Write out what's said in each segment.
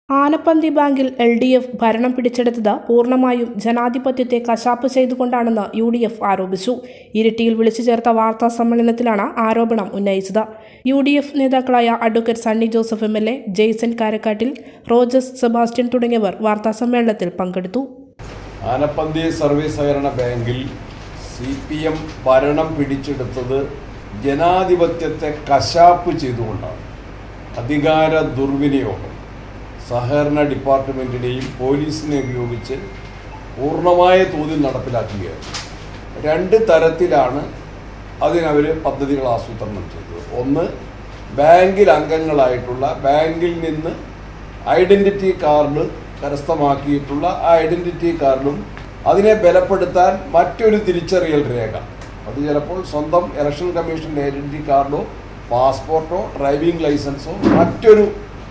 ആനപ്പന്തി ബാങ്കിൽ L D F ഭരണം പിടിച്ചെടുത്തത് പൂർണ്ണമായും ജനാധിപത്യത്തെ കശാപ്പ് ചെയ്തുകൊണ്ടാണെന്ന് യു ഡി എഫ് ആരോപിച്ചു ഇരിട്ടിയിൽ വിളിച്ചു ചേർത്ത വാർത്താ സമ്മേളനത്തിലാണ് ആരോപണം ഉന്നയിച്ചത് യു ഡി എഫ് നേതാക്കളായ advocate Sunny Joseph M L A Jaison Karakkattil Rojas Sebastian തുടങ്ങിയവർ വാർത്താ സമ്മേളനത്തിൽ പങ്കെടുത്തു ആനപ്പന്തി സർവീസ് സഹകരണ ബാങ്കിൽ സി പി എം ഭരണം പിടിച്ചെടുത്തത് ജനാധിപത്യത്തെ കശാപ്പ് ചെയ്തുകൊണ്ടാണ് അധികാര ദുർവിനിയോഗം സഹകരണ ഡിപ്പാർട്ട്മെൻറ്റിനെയും പോലീസിനെ ഉപയോഗിച്ച് പൂർണ്ണമായ തോതിൽ നടപ്പിലാക്കുകയായിരുന്നു രണ്ട് തരത്തിലാണ് അതിനവർ പദ്ധതികൾ ആസൂത്രണം ചെയ്തത് ഒന്ന് ബാങ്കിൽ അംഗങ്ങളായിട്ടുള്ള ബാങ്കിൽ നിന്ന് ഐഡൻറ്റിറ്റി കാർഡ് കരസ്ഥമാക്കിയിട്ടുള്ള ആ ഐഡൻറ്റിറ്റി കാർഡും അതിനെ ബലപ്പെടുത്താൻ മറ്റൊരു തിരിച്ചറിയൽ രേഖ അത് ചിലപ്പോൾ സ്വന്തം ഇലക്ഷൻ കമ്മീഷൻ്റെ ഐഡൻറ്റിറ്റി കാർഡോ പാസ്പോർട്ടോ ഡ്രൈവിംഗ് ലൈസൻസോ മറ്റൊരു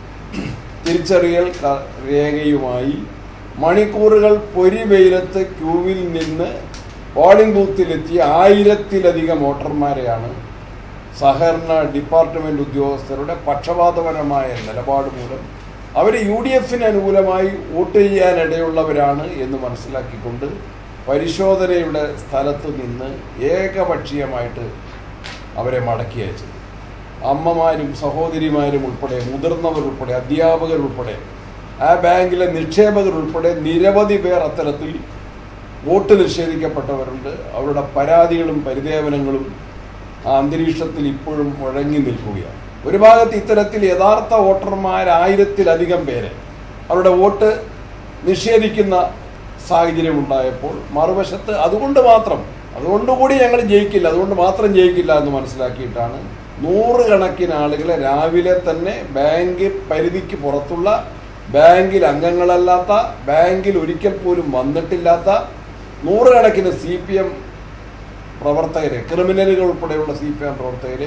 തിരിച്ചറിയൽ ക- രേഖയുമായി മണിക്കൂറുകൾ പൊരി വെയിലത്ത് ക്യൂവിൽ നിന്ന് പോളിംഗ് ബൂത്തിലെത്തിയ ആയിരത്തിലധികം വോട്ടർമാരെയാണ് സഹകരണ ഡിപ്പാർട്ട്മെന്റ് ഉദ്യോഗസ്ഥരുടെ പക്ഷപാതപരമായ നിലപാട് മൂലം അവർ യു ഡി എഫിന് അനുകൂലമായി വോട്ട് ചെയ്യാനിടയുള്ളവരാണ് എന്ന് മനസ്സിലാക്കിക്കൊണ്ട് പരിശോധനയുടെ സ്ഥലത്ത് നിന്ന് ഏകപക്ഷീയമായിട്ട് അവരെ മടക്കി അയച്ചത് അമ്മമാരും സഹോദരിമാരും ഉൾപ്പെടെ മുതിർന്നവർ ഉൾപ്പെടെ അധ്യാപകർ ഉൾപ്പെടെ ആ ബാങ്കിലെ നിക്ഷേപകർ ഉൾപ്പെടെ നിരവധി പേർ അത്തരത്തിൽ വോട്ട് നിഷേധിക്കപ്പെട്ടവരുണ്ട് അവരുടെ പരാതികളും പരിദേവനങ്ങളും ആ അന്തരീക്ഷത്തിൽ ഇപ്പോഴും മുഴങ്ങി നിൽക്കുകയാണ് ഒരു ഭാഗത്ത് ഇത്തരത്തിൽ യഥാർത്ഥ വോട്ടർമാരായിരത്തിലധികം പേരെ അവരുടെ വോട്ട് നിഷേധിക്കുന്ന സാഹചര്യം ഉണ്ടായപ്പോൾ മറുവശത്ത് അതുകൊണ്ട് മാത്രം അതുകൊണ്ടുകൂടി ഞങ്ങൾ ജയിക്കില്ല അതുകൊണ്ട് മാത്രം ജയിക്കില്ല എന്ന് മനസ്സിലാക്കിയിട്ടാണ് നൂറുകണക്കിന് ആളുകളെ രാവിലെ തന്നെ ബാങ്ക് പരിധിക്ക് പുറത്തുള്ള ബാങ്കിൽ അംഗങ്ങളല്ലാത്ത ബാങ്കിൽ ഒരിക്കൽ പോലും വന്നിട്ടില്ലാത്ത നൂറുകണക്കിന് സി പി എം പ്രവർത്തകരെ ക്രിമിനലുകൾ ഉൾപ്പെടെയുള്ള സി പി എം പ്രവർത്തകരെ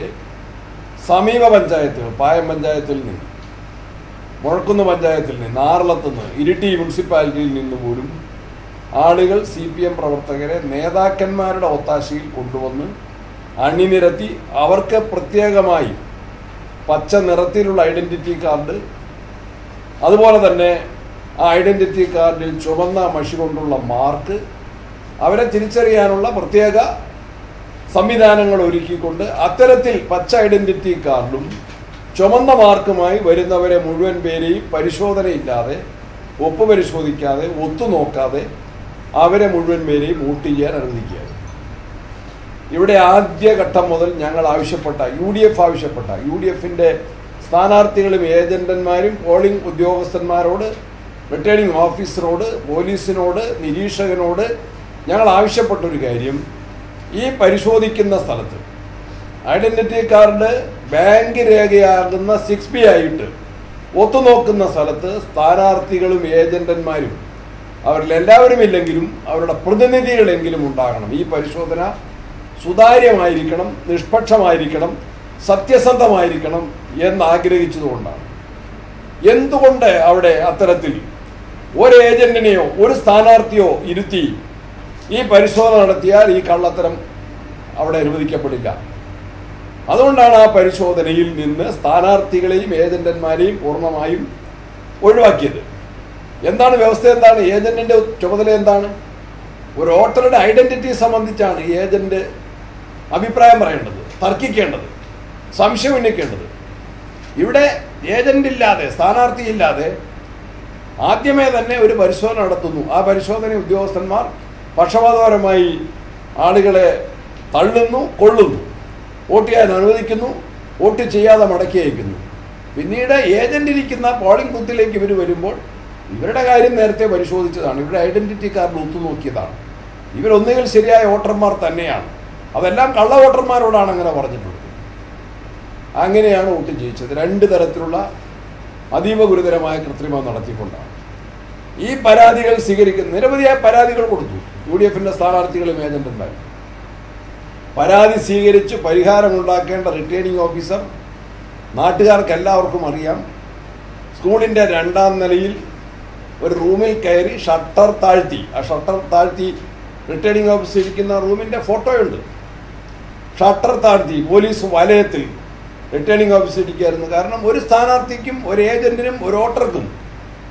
സമീപ പഞ്ചായത്തുകൾ പായം പഞ്ചായത്തിൽ നിന്ന് മുഴക്കുന്ന് പഞ്ചായത്തിൽ നിന്ന് ആറളത്ത് നിന്ന് ഇരിട്ടി മുനിസിപ്പാലിറ്റിയിൽ നിന്ന് പോലും ആളുകൾ സി പി എം പ്രവർത്തകരെ നേതാക്കന്മാരുടെ ഒത്താശയിൽ കൊണ്ടുവന്ന് അണിനിരത്തി അവർക്ക് പ്രത്യേകമായി പച്ച നിറത്തിലുള്ള ഐഡൻറ്റിറ്റി കാർഡ് അതുപോലെ തന്നെ ആ ഐഡൻറ്റിറ്റി കാർഡിൽ ചുവന്ന മഷി കൊണ്ടുള്ള മാർക്ക് അവരെ തിരിച്ചറിയാനുള്ള പ്രത്യേക സംവിധാനങ്ങൾ ഒരുക്കിക്കൊണ്ട് അത്തരത്തിൽ പച്ച ഐഡൻറ്റിറ്റി കാർഡും ചുമന്ന മാർക്കുമായി വരുന്നവരെ മുഴുവൻ പേരെയും പരിശോധനയില്ലാതെ ഒപ്പ് പരിശോധിക്കാതെ ഒത്തുനോക്കാതെ അവരെ മുഴുവൻ പേരെയും വോട്ട് ചെയ്യാൻ അനുവദിക്കുകയായിരുന്നു ഇവിടെ ആദ്യഘട്ടം മുതൽ ഞങ്ങൾ ആവശ്യപ്പെട്ട യു ഡി എഫ് ആവശ്യപ്പെട്ട യു ഡി എഫിൻ്റെ സ്ഥാനാർത്ഥികളും ഏജന്റന്മാരും പോളിംഗ് ഉദ്യോഗസ്ഥന്മാരോട് റിട്ടേണിംഗ് ഓഫീസറോട് പോലീസിനോട് നിരീക്ഷകനോട് ഞങ്ങൾ ആവശ്യപ്പെട്ട ഒരു കാര്യം ഈ പരിശോധിക്കുന്ന സ്ഥലത്ത് ഐഡന്റിറ്റി കാർഡ് ബാങ്ക് രേഖയാകുന്ന സിക്സ് ബി ആയിട്ട് ഒത്തുനോക്കുന്ന സ്ഥലത്ത് സ്ഥാനാർത്ഥികളും ഏജന്റന്മാരും അവരിൽ എല്ലാവരും ഇല്ലെങ്കിലും അവരുടെ പ്രതിനിധികളെങ്കിലും ഉണ്ടാകണം ഈ പരിശോധന സുതാര്യമായിരിക്കണം നിഷ്പക്ഷമായിരിക്കണം സത്യസന്ധമായിരിക്കണം എന്ന് ആഗ്രഹിച്ചതുകൊണ്ടാണ് എന്തുകൊണ്ട് അവിടെ അത്തരത്തിൽ ഒരു ഏജന്റിനെയോ ഒരു സ്ഥാനാർത്ഥിയോ ഇരുത്തി ഈ പരിശോധന നടത്തിയാൽ ഈ കള്ളത്തരം അവിടെ അനുവദിക്കപ്പെടില്ല അതുകൊണ്ടാണ് ആ പരിശോധനയിൽ നിന്ന് സ്ഥാനാർത്ഥികളെയും ഏജന്റന്മാരെയും പൂർണ്ണമായും ഒഴിവാക്കിയത് എന്താണ് വ്യവസ്ഥ എന്താണ് ഏജന്റിന്റെ ചുമതല എന്താണ് ഒരു വോട്ടറുടെ ഐഡന്റിറ്റി സംബന്ധിച്ചാണ് ഏജന്റ് അഭിപ്രായം പറയേണ്ടത് തർക്കിക്കേണ്ടത് സംശയം ഉന്നയിക്കേണ്ടത് ഇവിടെ ഏജന്റ് ഇല്ലാതെ സ്ഥാനാർത്ഥി ഇല്ലാതെ ആദ്യമേ തന്നെ ഒരു പരിശോധന നടത്തുന്നു ആ പരിശോധന ഉദ്യോഗസ്ഥന്മാർ പക്ഷപാതപരമായി ആളുകളെ തള്ളുന്നു കൊള്ളുന്നു വോട്ട് ചെയ്യാൻ അനുവദിക്കുന്നു വോട്ട് ചെയ്യാതെ മടക്കി അയക്കുന്നു പിന്നീട് ഏജന്റ് ഇരിക്കുന്ന പോളിംഗ് ബൂത്തിലേക്ക് ഇവർ വരുമ്പോൾ ഇവരുടെ കാര്യം നേരത്തെ പരിശോധിച്ചതാണ് ഇവരുടെ ഐഡന്റിറ്റി കാർഡ് ഒത്തുനോക്കിയതാണ് ഇവരൊന്നുകിൽ ശരിയായ വോട്ടർമാർ തന്നെയാണ് അതെല്ലാം കള്ള വോട്ടർമാരോടാണ് അങ്ങനെ പറഞ്ഞിട്ടുള്ളത് അങ്ങനെയാണ് വോട്ട് ജയിച്ചത് രണ്ട് തരത്തിലുള്ള അതീവ ഗുരുതരമായ കൃത്രിമം നടത്തിക്കൊണ്ടാണ് ഈ പരാതികൾ സ്വീകരിക്കുന്ന നിരവധിയായ പരാതികൾ കൊടുത്തു യു ഡി എഫിൻ്റെ സ്ഥാനാർത്ഥികളും ഏജന്റന്മാരും പരാതി സ്വീകരിച്ച് പരിഹാരമുണ്ടാക്കേണ്ട റിട്ടേണിംഗ് ഓഫീസർ നാട്ടുകാർക്ക് എല്ലാവർക്കും അറിയാം സ്കൂളിൻ്റെ രണ്ടാം നിലയിൽ ഒരു റൂമിൽ കയറി ഷട്ടർ താഴ്ത്തി ആ ഷട്ടർ താഴ്ത്തി റിട്ടേണിംഗ് ഓഫീസർ ഇരിക്കുന്ന റൂമിൻ്റെ ഫോട്ടോയുണ്ട് ഷട്ടർ താഴ്ത്തി പോലീസ് വലയത്തിൽ റിട്ടേണിംഗ് ഓഫീസർ ഇരിക്കുകയായിരുന്നു കാരണം ഒരു സ്ഥാനാർത്ഥിക്കും ഒരു ഏജന്റിനും ഒരു വോട്ടർക്കും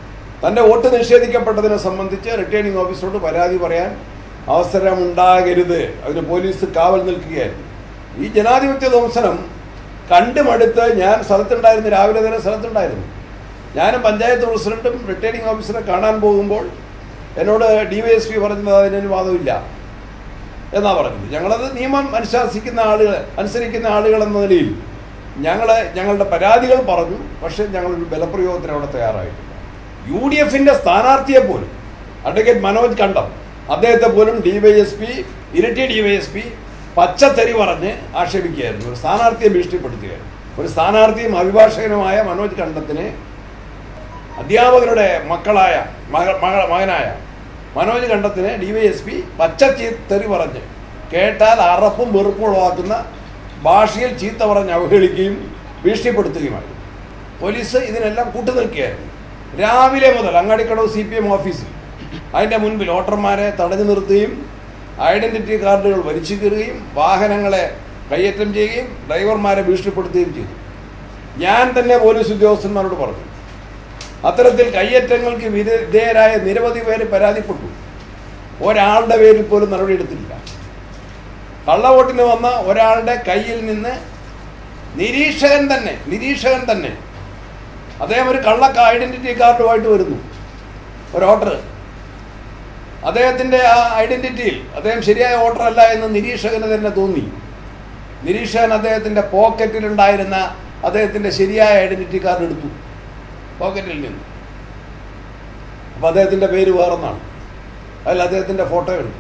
തൻ്റെ വോട്ട് നിഷേധിക്കപ്പെട്ടതിനെ സംബന്ധിച്ച് റിട്ടേണിംഗ് ഓഫീസറോട് പരാതി പറയാൻ അവസരമുണ്ടാകരുത് അതിന് പോലീസ് കാവൽ നിൽക്കുകയായിരുന്നു ഈ ജനാധിപത്യ ധ്വംസനം കണ്ടുമടുത്ത് ഞാൻ സ്ഥലത്തുണ്ടായിരുന്നു രാവിലെ തന്നെ സ്ഥലത്തുണ്ടായിരുന്നു ഞാനും പഞ്ചായത്ത് പ്രസിഡന്റും റിട്ടേണിംഗ് ഓഫീസറെ കാണാൻ പോകുമ്പോൾ എന്നോട് ഡി വൈ എസ് പി പറഞ്ഞത് അതിനൊരു വാദമില്ല എന്നാ പറഞ്ഞത് ഞങ്ങളത് നിയമം അനുശാസിക്കുന്ന ആളുകൾ അനുസരിക്കുന്ന ആളുകൾ എന്ന നിലയിൽ ഞങ്ങൾ ഞങ്ങളുടെ പരാതികൾ പറഞ്ഞു പക്ഷേ ഞങ്ങളൊരു ബലപ്രയോഗത്തിന് അവിടെ തയ്യാറായിട്ടില്ല യു ഡി എഫിൻ്റെ സ്ഥാനാർത്ഥിയെ പോലും അഡ്വക്കേറ്റ് മനോജ് കണ്ടം അദ്ദേഹത്തെ പോലും ഡി വൈ എസ് പി ഇരട്ടി ഡി വൈ എസ് പി പച്ചത്തരി പറഞ്ഞ് ആക്ഷേപിക്കുകയായിരുന്നു ഒരു സ്ഥാനാർത്ഥിയെ ഭീഷണിപ്പെടുത്തുകയായിരുന്നു ഒരു സ്ഥാനാർത്ഥിയും അഭിഭാഷകനുമായ മനോജ് കണ്ടത്തിനെ അധ്യാപകരുടെ മക്കളായ മക മക- മകനായ മനോജ് കണ്ടത്തിന് ഡി വൈ എസ് പി പച്ച ചീത്തറി പറഞ്ഞ് കേട്ടാൽ അറപ്പും വെറുപ്പും ഉളവാക്കുന്ന ഭാഷയിൽ ചീത്ത പറഞ്ഞ് അവഹേളിക്കുകയും ഭീഷണിപ്പെടുത്തുകയുമായിരുന്നു പോലീസ് ഇതിനെല്ലാം കൂട്ടുനിൽക്കുകയായിരുന്നു രാവിലെ മുതൽ അങ്ങാടിക്കടവ് സി പി എം ഓഫീസിൽ അതിൻ്റെ മുൻപിൽ വോട്ടർമാരെ തടഞ്ഞു നിർത്തുകയും ഐഡൻറ്റിറ്റി കാർഡുകൾ വലിച്ചു കീറുകയും വാഹനങ്ങളെ കയ്യേറ്റം ചെയ്യുകയും ഡ്രൈവർമാരെ ഭീഷണിപ്പെടുത്തുകയും ചെയ്തു ഞാൻ തന്നെ പോലീസ് ഉദ്യോഗസ്ഥന്മാരോട് പറഞ്ഞു അത്തരത്തിൽ കയ്യേറ്റങ്ങൾക്ക് വിധേ- വിധേയരായ നിരവധി പേര് പരാതിപ്പെട്ടു ഒരാളുടെ പേരിൽ പോലും നടപടിയെടുത്തില്ല കള്ളവോട്ടിന് വന്ന ഒരാളുടെ കയ്യിൽ നിന്ന് നിരീക്ഷകൻ തന്നെ നിരീക്ഷകൻ തന്നെ അദ്ദേഹം ഒരു കള്ള ഐഡന്റിറ്റി കാർഡുമായിട്ട് വരുന്നു ഒരു വോട്ടർ അദ്ദേഹത്തിൻ്റെ ആ ഐഡന്റിറ്റിയിൽ അദ്ദേഹം ശരിയായ വോട്ടർ അല്ല എന്ന് നിരീക്ഷകന് തന്നെ തോന്നി നിരീക്ഷകൻ അദ്ദേഹത്തിൻ്റെ പോക്കറ്റിലുണ്ടായിരുന്ന അദ്ദേഹത്തിൻ്റെ ശരിയായ ഐഡന്റിറ്റി കാർഡ് എടുത്തു പോക്കറ്റിൽ നിന്ന് അപ്പോൾ അദ്ദേഹത്തിൻ്റെ പേര് വേറൊന്നാണ് അതിൽ അദ്ദേഹത്തിൻ്റെ ഫോട്ടോ ഉണ്ട്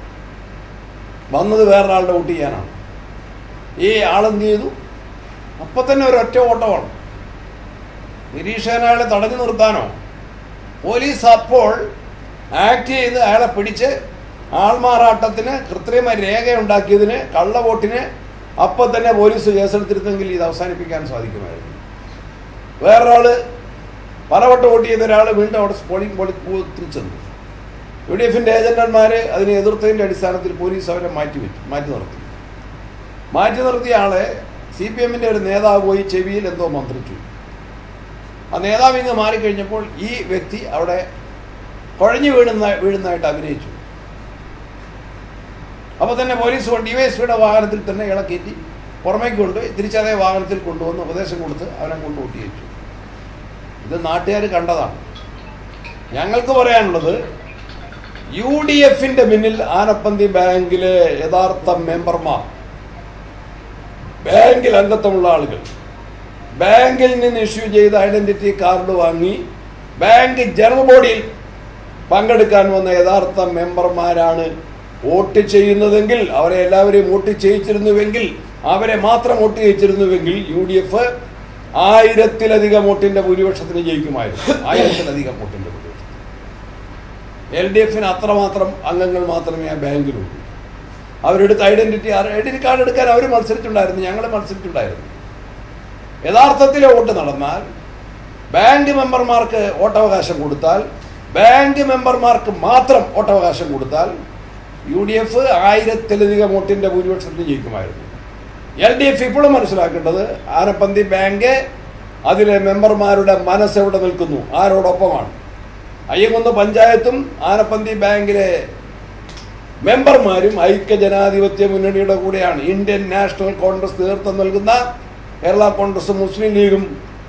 വന്നത് വേറൊരാളുടെ വോട്ട് ചെയ്യാനാണ് ഈ ആളെന്ത് ചെയ്തു അപ്പം തന്നെ ഒരു ഒറ്റ ഓട്ടമാണ് നിരീക്ഷകൻ അയാളെ തടഞ്ഞു നിർത്താനോ പോലീസ് അപ്പോൾ ആക്ട് ചെയ്ത് അയാളെ പിടിച്ച് ആൾമാറാട്ടത്തിന് കൃത്രിമ രേഖയുണ്ടാക്കിയതിന് കള്ളവോട്ടിന് അപ്പം തന്നെ പോലീസ് കേസെടുത്തിരുന്നെങ്കിൽ ഇത് അവസാനിപ്പിക്കാൻ സാധിക്കുമായിരുന്നു വേറൊരാൾ പലവട്ടം വോട്ട് ചെയ്ത ഒരാൾ വീണ്ടും അവിടെ പോളിംഗ് ബൂത്തിൽ ചെന്നു യു ഡി എഫിൻ്റെ ഏജന്റന്മാർ അതിനെ എതിർത്തതിൻ്റെ അടിസ്ഥാനത്തിൽ പോലീസ് അവരെ മാറ്റി വെച്ചു മാറ്റി നിർത്തി മാറ്റി നിർത്തിയ ആളെ സി പി എമ്മിൻ്റെ ഒരു നേതാവ് പോയി ചെവിയിൽ എന്തോ മന്ത്രിച്ചു ആ നേതാവ് ഇങ്ങ് മാറിക്കഴിഞ്ഞപ്പോൾ ഈ വ്യക്തി അവിടെ കുഴഞ്ഞു വീഴുന്ന വീഴുന്നതായിട്ട് അഭിനയിച്ചു അപ്പോൾ തന്നെ പോലീസ് കൊണ്ട് ഡി വൈ എസ് പിയുടെ വാഹനത്തിൽ തന്നെ ഇള കയറ്റി പുറമേക്ക് കൊണ്ടുപോയി തിരിച്ചതേ വാഹനത്തിൽ കൊണ്ടുവന്ന് ഉപദേശം കൊടുത്ത് അവനെ കൊണ്ട് ഒട്ടിയച്ചു ഇത് നാട്ടുകാർ കണ്ടതാണ് ഞങ്ങൾക്ക് പറയാനുള്ളത് യു ഡി എഫിന്റെ പിന്നിൽ ആനപ്പന്തി ബാങ്കിലെ യഥാർത്ഥ മെമ്പർമാർ ബാങ്കിൽ അംഗത്വമുള്ള ആളുകൾ ബാങ്കിൽ നിന്ന് ഇഷ്യൂ ചെയ്ത ഐഡന്റിറ്റി കാർഡ് വാങ്ങി ബാങ്ക് ജനറൽ ബോഡിയിൽ പങ്കെടുക്കാൻ വന്ന യഥാർത്ഥ മെമ്പർമാരാണ് വോട്ട് ചെയ്യുന്നതെങ്കിൽ അവരെ എല്ലാവരെയും വോട്ട് ചെയ്യിച്ചിരുന്നുവെങ്കിൽ അവരെ മാത്രം വോട്ട് ചെയ്യിച്ചിരുന്നുവെങ്കിൽ യു ഡി എഫ് ആയിരത്തിലധികം വോട്ടിന്റെ ഭൂരിപക്ഷത്തിന് ജയിക്കുമായിരുന്നു ആയിരത്തിലധികം വോട്ടിന്റെ ഭൂരിപക്ഷം എൽ ഡി എഫിന് അത്രമാത്രം അംഗങ്ങൾ മാത്രമേ ആ ബാങ്കിലുള്ളൂ അവരെടുത്ത് ഐഡന്റിറ്റി ഐഡന്റിറ്റി കാർഡ് എടുക്കാൻ അവർ മത്സരിച്ചിട്ടുണ്ടായിരുന്നു ഞങ്ങൾ മത്സരിച്ചിട്ടുണ്ടായിരുന്നു യഥാർത്ഥത്തിലെ വോട്ട് നടന്നാൽ ബാങ്ക് മെമ്പർമാർക്ക് വോട്ടവകാശം കൊടുത്താൽ ബാങ്ക് മെമ്പർമാർക്ക് മാത്രം വോട്ടവകാശം കൊടുത്താൽ യു ഡി എഫ് ആയിരത്തിലധികം വോട്ടിന്റെ ഭൂരിപക്ഷത്തിൽ ജയിക്കുമായിരുന്നു എൽ ഡി എഫ് ഇപ്പോഴും മനസ്സിലാക്കേണ്ടത് ആനപ്പന്തി ബാങ്ക് അതിലെ മെമ്പർമാരുടെ മനസ്സ് എവിടെ നിൽക്കുന്നു ആരോടൊപ്പമാണ് അയ്യങ്കുന്ന് പഞ്ചായത്തും ആനപ്പന്തി ബാങ്കിലെ മെമ്പർമാരും ഐക്യജനാധിപത്യ മുന്നണിയുടെ കൂടെയാണ് ഇന്ത്യൻ നാഷണൽ കോൺഗ്രസ് നേതൃത്വം നൽകുന്ന കേരള കോൺഗ്രസും മുസ്ലിം ലീഗും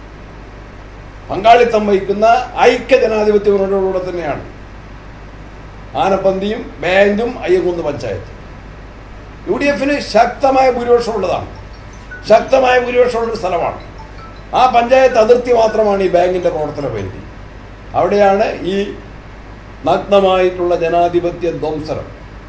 പങ്കാളിത്തം വഹിക്കുന്ന ഐക്യജനാധിപത്യ മുന്നണിയോടുകൂടെ തന്നെയാണ് ആനപ്പന്തിയും ബാങ്കും അയ്യങ്കുന്ന് പഞ്ചായത്തും യു ഡി എഫിന് ശക്തമായ ഭൂരിപക്ഷമുള്ളതാണ് ശക്തമായ ഭൂരിപക്ഷമുള്ളൊരു സ്ഥലമാണ് ആ പഞ്ചായത്ത് അതിർത്തി മാത്രമാണ് ഈ ബാങ്കിൻ്റെ പ്രവർത്തന പരിധി അവിടെയാണ് ഈ നഗ്നമായിട്ടുള്ള ജനാധിപത്യ ധ്വംസനം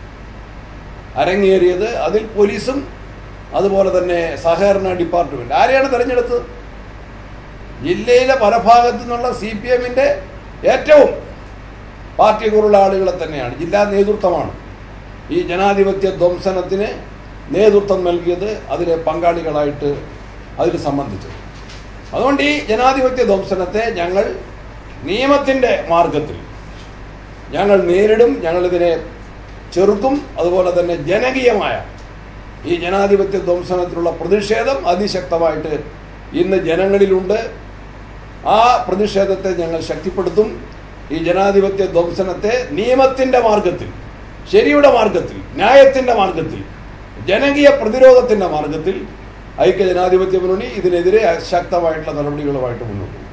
അരങ്ങേറിയത് അതിൽ പോലീസും അതുപോലെ തന്നെ സഹകരണ ഡിപ്പാർട്ട്മെന്റ് ആരെയാണ് തിരഞ്ഞെടുത്തത് ജില്ലയിലെ പല ഭാഗത്തു നിന്നുള്ള സി പി എമ്മിൻ്റെ ഏറ്റവും പാർട്ടി കൂറുള്ള ആളുകളെ തന്നെയാണ് ജില്ലാ നേതൃത്വമാണ് ഈ ജനാധിപത്യ ധ്വംസനത്തിന് നേതൃത്വം നൽകിയത് അതിലെ പങ്കാളികളായിട്ട് അതിൽ സംബന്ധിച്ചത് അതുകൊണ്ട് ഈ ജനാധിപത്യ ധ്വംസനത്തെ ഞങ്ങൾ നിയമത്തിൻ്റെ മാർഗത്തിൽ ഞങ്ങൾ നേരിടും ഞങ്ങളിതിനെ ചെറുക്കും അതുപോലെ തന്നെ ജനകീയമായ ഈ ജനാധിപത്യ ധ്വംസനത്തിലുള്ള പ്രതിഷേധം അതിശക്തമായിട്ട് ഇന്ന് ജനങ്ങളിലുണ്ട് ആ പ്രതിഷേധത്തെ ഞങ്ങൾ ശക്തിപ്പെടുത്തും ഈ ജനാധിപത്യ ധ്വംസനത്തെ നിയമത്തിന്റെ മാർഗത്തിൽ ശരിയുടെ മാർഗത്തിൽ ന്യായത്തിന്റെ മാർഗത്തിൽ ജനകീയ പ്രതിരോധത്തിന്റെ മാർഗത്തിൽ ഐക്യ ജനാധിപത്യ മുന്നണി ഇതിനെതിരെ ശക്തമായിട്ടുള്ള നടപടികളുമായിട്ട് മുന്നോട്ട് പോകും